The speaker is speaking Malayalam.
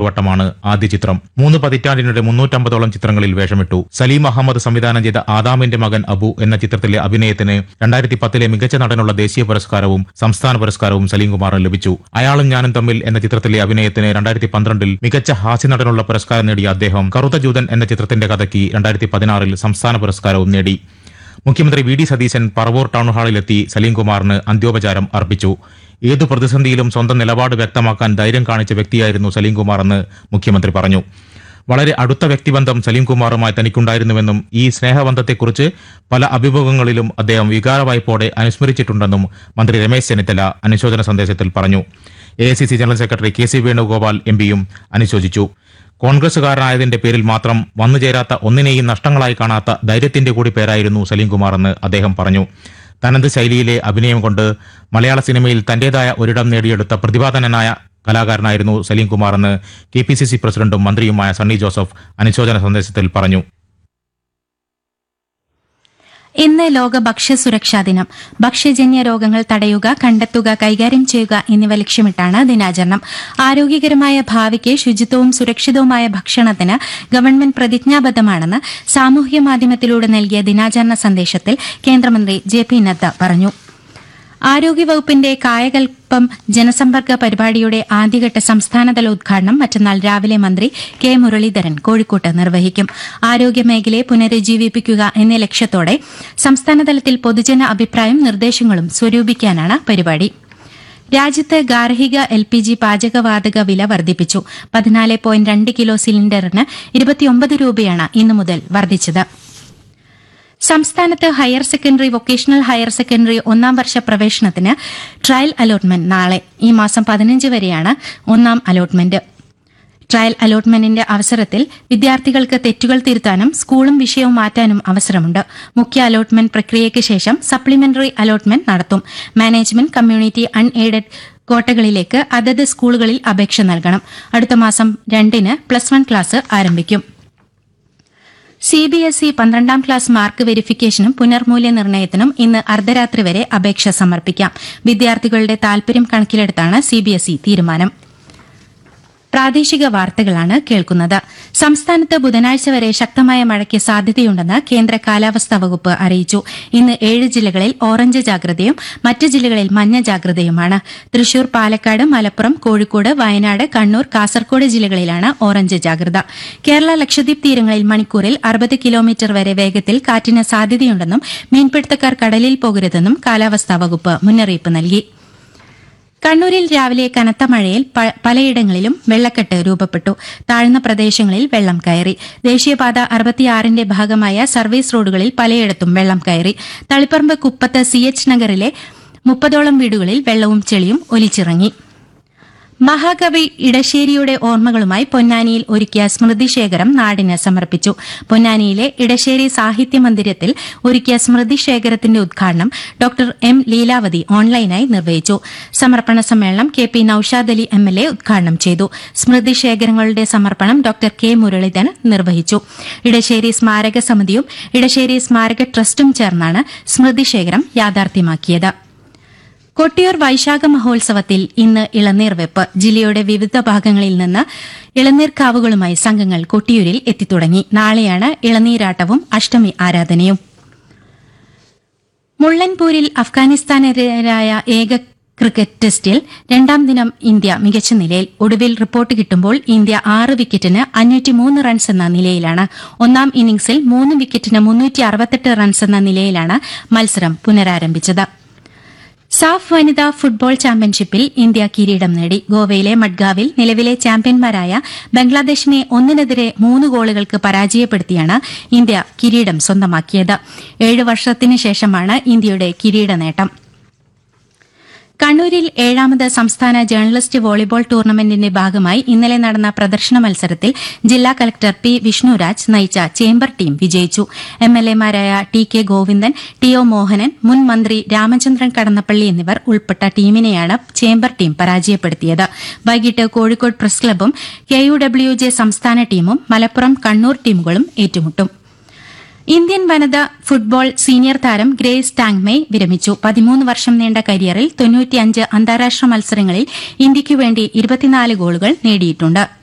വട്ടമാണ് ആദ്യ ചിത്രം മൂന്ന് പതിറ്റാണ്ടിനിടെ മുന്നൂറ്റമ്പതോളം ചിത്രങ്ങളിൽ വേഷമിട്ടു സലീം അഹമ്മദ് സംവിധാനം ചെയ്ത ആദാമിന്റെ മകൻ അബു എന്ന ചിത്രത്തിലെ അഭിനയത്തിന് രണ്ടായിരത്തി പത്തിലെ മികച്ച നടനുള്ള ദേശീയ പുരസ്കാരവും സംസ്ഥാന പുരസ്കാരവും സലീം കുമാറിന് ലഭിച്ചു അയാളും ഞാനും തമ്മിൽ എന്ന ചിത്രത്തിലെ അഭിനയത്തിന് രണ്ടായിരത്തി പന്ത്രണ്ടിൽ മികച്ച ഹാസ്യ നടനുള്ള പുരസ്കാരം നേടിയ അദ്ദേഹം കറുത്ത ജൂതൻ എന്ന ചിത്രത്തിന്റെ കഥയ്ക്ക് രണ്ടായിരത്തി പതിനാറിൽ സംസ്ഥാന പുരസ്കാരവും നേടി മുഖ്യമന്ത്രി V D Satheesan Paravur town ഹാളിലെത്തി സലീം കുമാറിന് അന്ത്യോപചാരം അർപ്പിച്ചു ഏതു പ്രതിസന്ധിയിലും സ്വന്തം നിലപാട് വ്യക്തമാക്കാൻ ധൈര്യം കാണിച്ച വ്യക്തിയായിരുന്നു സലീം കുമാർ എന്ന് മുഖ്യമന്ത്രി പറഞ്ഞു വളരെ അടുത്ത വ്യക്തിബന്ധം സലീം കുമാറുമായി തനിക്കുണ്ടായിരുന്നുവെന്നും ഈ സ്നേഹബന്ധത്തെക്കുറിച്ച് പല അഭിമുഖങ്ങളിലും അദ്ദേഹം വികാരവായ്പോടെ അനുസ്മരിച്ചിട്ടുണ്ടെന്നും മന്ത്രി രമേശ് ചെന്നിത്തല അനുശോചന സന്ദേശത്തിൽ പറഞ്ഞു A general secretary K C Venugopal M പിയും അനുശോചിച്ചു കോൺഗ്രസുകാരനായതിന്റെ പേരിൽ മാത്രം വന്നുചേരാത്ത ഒന്നിനെയും നഷ്ടങ്ങളായി കാണാത്ത ധൈര്യത്തിന്റെ കൂടി പേരായിരുന്നു സലീം കുമാർ എന്ന് അദ്ദേഹം പറഞ്ഞു തനത് ശൈലിയിലെ അഭിനയം കൊണ്ട് മലയാള സിനിമയിൽ തന്റേതായ ഒരിടം നേടിയെടുത്ത പ്രതിഭാധനനായ കലാകാരനായിരുന്നു സലീം കുമാർ എന്ന് കെ പി സി സി പ്രസിഡന്റും മന്ത്രിയുമായ സണ്ണി ജോസഫ് അനുശോചന സന്ദേശത്തിൽ പറഞ്ഞു ഇന്ന് ലോക ഭക്ഷ്യസുരക്ഷാ ദിനം ഭക്ഷ്യജന്യ രോഗങ്ങൾ തടയുക കണ്ടെത്തുക കൈകാര്യം ചെയ്യുക എന്നിവ ലക്ഷ്യമിട്ടാണ് ദിനാചരണം ആരോഗ്യകരമായ ഭാവിക്ക് ശുചിത്വവും സുരക്ഷിതവുമായ ഭക്ഷണത്തിന് ഗവൺമെന്റ് പ്രതിജ്ഞാബദ്ധമാണെന്ന് സാമൂഹ്യ മാധ്യമത്തിലൂടെ നൽകിയ ദിനാചരണ സന്ദേശത്തിൽ കേന്ദ്രമന്ത്രി ജെ പി നദ്ദ പറഞ്ഞു ആരോഗ്യവകുപ്പിന്റെ കായകൽപ്പം ജനസമ്പർക്ക പരിപാടിയുടെ ആദ്യഘട്ട സംസ്ഥാനതല ഉദ്ഘാടനം മറ്റന്നാൾ രാവിലെ മന്ത്രി കെ മുരളീധരൻ കോഴിക്കോട്ട് നിർവഹിക്കും ആരോഗ്യമേഖലയെ പുനരുജ്ജീവിപ്പിക്കുക എന്ന ലക്ഷ്യത്തോടെ സംസ്ഥാനതലത്തിൽ പൊതുജന അഭിപ്രായം നിർദ്ദേശങ്ങളും സ്വരൂപിക്കാനാണ് പരിപാടി രാജ്യത്ത് ഗാർഹിക എൽ പി ജി പാചകവാതക വില വർദ്ധിപ്പിച്ചു പതിനാല് പോയിന്റ് രണ്ട് കിലോ സിലിണ്ടറിന് ഇരുപത്തിയൊമ്പത് രൂപയാണ് ഇന്നു മുതൽ വർദ്ധിച്ചത് സംസ്ഥാനത്ത് higher secondary vocational higher secondary ഒന്നാം വർഷ പ്രവേശനത്തിന് ട്രയൽ അലോട്ട്മെന്റ് നാളെ ഈ മാസം പതിനഞ്ച് വരെയാണ് ഒന്നാം അലോട്ട്മെന്റ് ട്രയൽ അലോട്ട്മെന്റിന്റെ അവസരത്തിൽ വിദ്യാർത്ഥികൾക്ക് തെറ്റുകൾ തിരുത്താനും സ്കൂളും വിഷയവും മാറ്റാനും അവസരമുണ്ട് മുഖ്യ അലോട്ട്മെന്റ് പ്രക്രിയയ്ക്ക് ശേഷം സപ്ലിമെന്ററി അലോട്ട്മെന്റ് നടത്തും മാനേജ്മെന്റ് കമ്മ്യൂണിറ്റി അൺഎയ്ഡഡ് കോട്ടകളിലേക്ക് അതത് സ്കൂളുകളിൽ അപേക്ഷ നൽകണം അടുത്ത മാസം രണ്ടിന് പ്ലസ് വൺ ക്ലാസ് ആരംഭിക്കും സി ബി എസ് ഇ പന്ത്രണ്ടാം ക്ലാസ് മാർക്ക് വെരിഫിക്കേഷനും പുനർമൂല്യനിർണ്ണയത്തിനും ഇന്ന് അർദ്ധരാത്രി വരെ അപേക്ഷ സമർപ്പിക്കാം വിദ്യാർത്ഥികളുടെ താൽപര്യം കണക്കിലെടുത്താണ് സി ബി എസ് ഇ തീരുമാനം പ്രാദേശിക വാർത്തകളാണ് കേൾക്കുന്നത് സംസ്ഥാനത്ത് ബുധനാഴ്ച വരെ ശക്തമായ മഴയ്ക്ക് സാധ്യതയുണ്ടെന്ന് കേന്ദ്ര കാലാവസ്ഥാ വകുപ്പ് അറിയിച്ചു ഇന്ന് ഏഴ് ജില്ലകളിൽ ഓറഞ്ച് ജാഗ്രതയും മറ്റ് ജില്ലകളിൽ മഞ്ഞ ജാഗ്രതയുമാണ് തൃശൂർ പാലക്കാട് മലപ്പുറം കോഴിക്കോട് വയനാട് കണ്ണൂർ കാസർകോട് ജില്ലകളിലാണ് ഓറഞ്ച് ജാഗ്രത കേരള ലക്ഷദ്വീപ് തീരങ്ങളിൽ മണിക്കൂറിൽ അറുപത് കിലോമീറ്റർ വരെ വേഗത്തിൽ കാറ്റിന് സാധ്യതയുണ്ടെന്നും മീൻപിടുത്തക്കാർ കടലിൽ പോകരുതെന്നും കാലാവസ്ഥാ വകുപ്പ് മുന്നറിയിപ്പ് നൽകി കണ്ണൂരിൽ രാവിലെ കനത്ത മഴയിൽ പ- പലയിടങ്ങളിലും വെള്ളക്കെട്ട് രൂപപ്പെട്ടു താഴ്ന്ന പ്രദേശങ്ങളിൽ വെള്ളം കയറി ദേശീയപാത അറുപത്തിയാറിന്റെ ഭാഗമായ സർവീസ് റോഡുകളിൽ പലയിടത്തും വെള്ളം കയറി തളിപ്പറമ്പ് കുപ്പത്ത് സി എച്ച് നഗറിലെ മുപ്പതോളം വീടുകളിൽ വെള്ളവും ചെളിയും ഒലിച്ചിറങ്ങി മഹാകവി ഇടശ്ശേരിയുടെ ഓർമ്മകളുമായി പൊന്നാനിയിൽ ഒരുക്കിയ സ്മൃതിശേഖരം നാടിന് സമർപ്പിച്ചു പൊന്നാനിയിലെ ഇടശ്ശേരി സാഹിത്യ മന്ദിരത്തിൽ ഒരുക്കിയ സ്മൃതിശേഖരത്തിന്റെ ഉദ്ഘാടനം ഡോക്ടർ എം ലീലാവതി ഓൺലൈനായി നിർവഹിച്ചു സമർപ്പണ സമ്മേളനം K P Noushad Ali M L A ഉദ്ഘാടനം ചെയ്തു സ്മൃതിശേഖരങ്ങളുടെ സമർപ്പണം ഡോക്ടർ കെ മുരളീധരൻ നിർവഹിച്ചു ഇടശ്ശേരി സ്മാരക സമിതിയും ഇടശ്ശേരി സ്മാരക ട്രസ്റ്റും ചേർന്നാണ് സ്മൃതിശേഖരം യാഥാർത്ഥ്യമാക്കിയത് കൊട്ടിയൂർ വൈശാഖ മഹോത്സവത്തിൽ ഇന്ന് ഇളനീർ വെപ്പ് ജില്ലയുടെ വിവിധ ഭാഗങ്ങളിൽ നിന്ന് ഇളനീർ കാവുകളുമായി സംഘങ്ങൾ കൊട്ടിയൂരിൽ എത്തിത്തുടങ്ങി നാളെയാണ് ഇളനീരാട്ടവും അഷ്ടമി ആരാധനയും മുള്ളൻപൂരിൽ അഫ്ഗാനിസ്ഥാനെതിരായ ഏക ക്രിക്കറ്റ് ടെസ്റ്റിൽ രണ്ടാം ദിനം ഇന്ത്യ മികച്ച നിലയിൽ ഒടുവിൽ റിപ്പോർട്ട് കിട്ടുമ്പോൾ ഇന്ത്യ ആറ് വിക്കറ്റിന് അഞ്ഞൂറ്റിമൂന്ന് റൺസ് എന്ന നിലയിലാണ് ഒന്നാം ഇന്നിംഗ്സിൽ മൂന്ന് വിക്കറ്റിന് മുന്നൂറ്റി അറുപത്തെട്ട് റൺസ് എന്ന നിലയിലാണ് മത്സരം പുനരാരംഭിച്ചത് സാഫ് വനിതാ ഫുട്ബോൾ ചാമ്പ്യൻഷിപ്പിൽ ഇന്ത്യ കിരീടം നേടി ഗോവയിലെ മഡ്ഗാവിൽ നിലവിലെ ചാമ്പ്യന്മാരായ ബംഗ്ലാദേശിനെ ഒന്നിനെതിരെ മൂന്ന് ഗോളുകൾക്ക് പരാജയപ്പെടുത്തിയാണ് ഇന്ത്യ കിരീടം സ്വന്തമാക്കിയത് ഏഴ് വർഷത്തിനു ശേഷമാണ് ഇന്ത്യയുടെ കിരീട നേട്ടം കണ്ണൂരിൽ ഏഴാമത് സംസ്ഥാന ജേർണലിസ്റ്റ് വോളിബോൾ ടൂർണമെന്റിന്റെ ഭാഗമായി ഇന്നലെ നടന്ന പ്രദർശന മത്സരത്തിൽ ജില്ലാ കലക്ടർ പി വിഷ്ണുരാജ് നയിച്ച ചേംബർ ടീം വിജയിച്ചു എംഎൽഎമാരായ T K Govindan T O Mohanan മുൻ മന്ത്രി രാമചന്ദ്രൻ കടന്നപ്പള്ളി എന്നിവർ ഉൾപ്പെട്ട ടീമിനെയാണ് ചേംബർ ടീം പരാജയപ്പെടുത്തിയത് വൈകിട്ട് കോഴിക്കോട് പ്രസ് ക്ലബും കെ യു ഡബ്ല്യു ജെ സംസ്ഥാന ടീമും മലപ്പുറം കണ്ണൂർ ടീമുകളും ഏറ്റുമുട്ടും ഇന്ത്യൻ വനിതാ ഫുട്ബോൾ സീനിയർ താരം ഗ്രേസ് ടാങ്മേ വിരമിച്ചു പതിമൂന്ന് വർഷം നീണ്ട കരിയറിൽ തൊണ്ണൂറ്റിയഞ്ച് അന്താരാഷ്ട്ര മത്സരങ്ങളിൽ ഇന്ത്യയ്ക്കു വേണ്ടി ഇരുപത്തിനാല് ഗോളുകൾ നേടിയിട്ടുണ്ട്